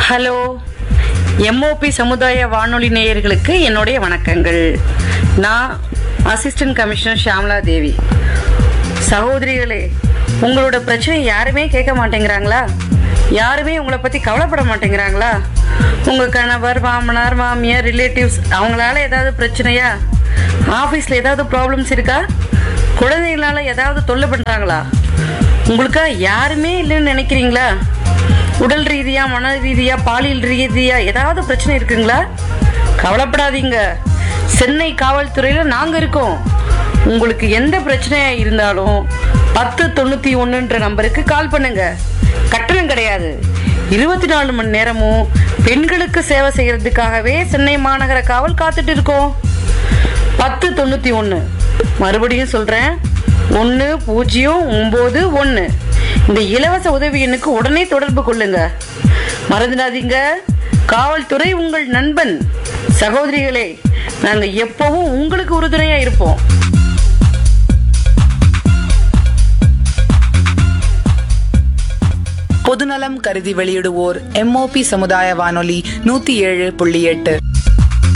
hello MOP சமுதாய வானொலி நேயர்களுக்கு என்னுடைய வணக்கங்கள் நான் அசிஸ்டன்ட் கமிஷனர் ஷியாமலா தேவி சகோதரிகளே உங்களோட பிரச்சனை யாருமே கேட்க மாட்டேங்கிறாங்களா யாருமே உங்களை பற்றி கவலைப்பட மாட்டேங்கிறாங்களா உங்கள் கணவர் மாமனார் மாமியார் ரிலேட்டிவ்ஸ் அவங்களால ஏதாவது பிரச்சனையா ஆஃபீஸில் ஏதாவது ப்ராப்ளம்ஸ் இருக்கா குழந்தைங்களால ஏதாவது தொல்லை பண்ணுறாங்களா உங்களுக்கா யாருமே இல்லைன்னு நினைக்கிறீங்களா உடல் ரீதியா மன ரீதியா பாலியல் ரீதியா ஏதாவது பிரச்சனை இருக்குங்களா கவலைப்படாதீங்க சென்னை காவல்துறையில நாங்க இருக்கோம் உங்களுக்கு எந்த பிரச்சனையா இருந்தாலும் பத்து தொண்ணூத்தி ஒண்ணுன்ற நம்பருக்கு கால் பண்ணுங்க கட்டணம் கிடையாது இருபத்தி நாலு மணி நேரமும் பெண்களுக்கு சேவை செய்யறதுக்காகவே சென்னை மாநகர காவல் காத்துட்டு இருக்கோம் பத்து தொண்ணூத்தி ஒன்று மறுபடியும் சொல்றேன் ஒன்று பூஜ்ஜியம் ஒம்பது ஒன்று இந்த இலவச உதவி எண்ணுக்கு உடனே தொடர்பு கொள்ளுங்க மறந்துடாதீங்க காவல்துறை உங்கள் நண்பன் சகோதரிகளே நாங்க எப்பவும் உங்களுக்கு உறுதுணையா இருப்போம் பொதுநலம் கருதி வெளியிடுவோர் எம்ஓபி சமுதாய வானொலி நூத்தி ஏழு புள்ளி எட்டு